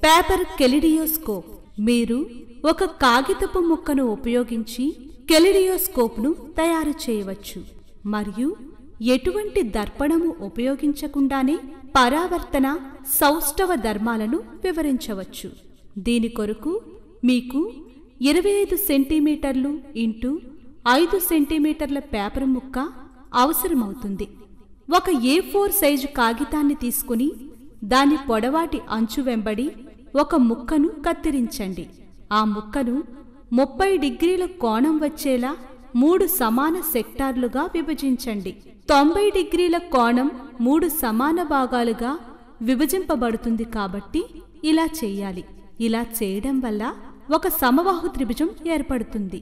paper kaleidoscope మీరు ఒక కాగితపు ముక్కను ఉపయోగించి కెలిడియోస్కోప్ను తయారు చేయవచ్చు మరియు ఎటువంటి దర్పణము ఉపయోగించకుండానే పరావర్తన సౌష్ఠవ ధర్మాలను వివరించవచ్చు దీని కొరకు మీకు ఇరవై ఐదు సెంటీమీటర్లు ఇంటూ ఐదు సెంటీమీటర్ల పేపర్ ముక్క అవసరమవుతుంది ఒక ఏ ఫోర్ సైజు కాగితాన్ని తీసుకుని దాని పొడవాటి అంచు వెంబడి ఒక ముక్కను కత్తిరించండి ఆ ముక్కను ముప్పై డిగ్రీల కోణం వచ్చేలా మూడు సమాన సెక్టార్లుగా విభజించండి తొంభై డిగ్రీల కోణం మూడు సమాన భాగాలుగా విభజింపబడుతుంది కాబట్టి ఇలా చేయాలి ఇలా చేయడం వల్ల ఒక సమబాహు త్రిభుజం ఏర్పడుతుంది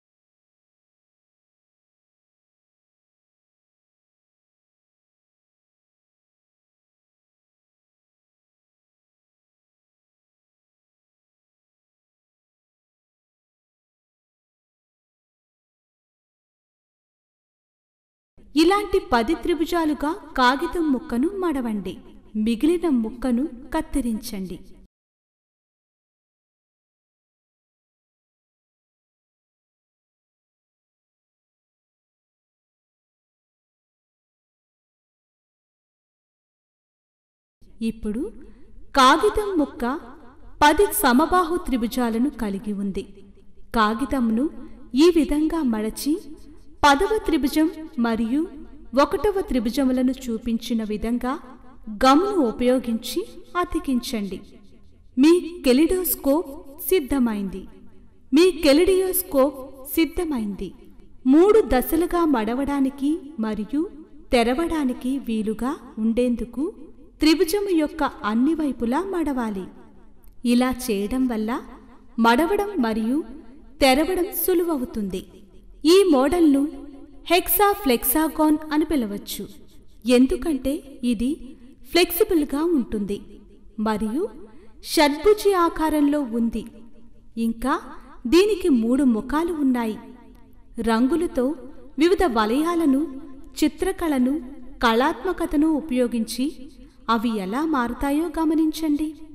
ఇలాంటి పది త్రిభుజాలుగా కాగితం ముక్కను మడవండి మిగిలిన ముక్కను కత్తిరించండి ఇప్పుడు కాగితం ముక్క పది సమబాహు త్రిభుజాలను కలిగి ఉంది కాగితంను ఈ విధంగా మడచి పదవ త్రిభుజం మరియు ఒకటవ త్రిభుజములను చూపించిన విధంగా గమ్ను ఉపయోగించి అతికించండి మీ కెలిడోస్కోప్ సిద్ధమైంది మీ కెలిడియోస్కోప్ సిద్ధమైంది మూడు దశలుగా మడవడానికి మరియు తెరవడానికి వీలుగా ఉండేందుకు త్రిభుజము యొక్క అన్ని వైపులా మడవాలి ఇలా చేయడం వల్ల మడవడం మరియు తెరవడం సులువవుతుంది ఈ మోడల్ను హెక్సా ఫ్లెక్సాగాన్ అని పిలవచ్చు ఎందుకంటే ఇది ఫ్లెక్సిబుల్గా ఉంటుంది మరియు షడ్భుజి ఆకారంలో ఉంది ఇంకా దీనికి మూడు ముఖాలు ఉన్నాయి రంగులతో వివిధ వలయాలను చిత్రకళను కళాత్మకతను ఉపయోగించి అవి ఎలా మారుతాయో గమనించండి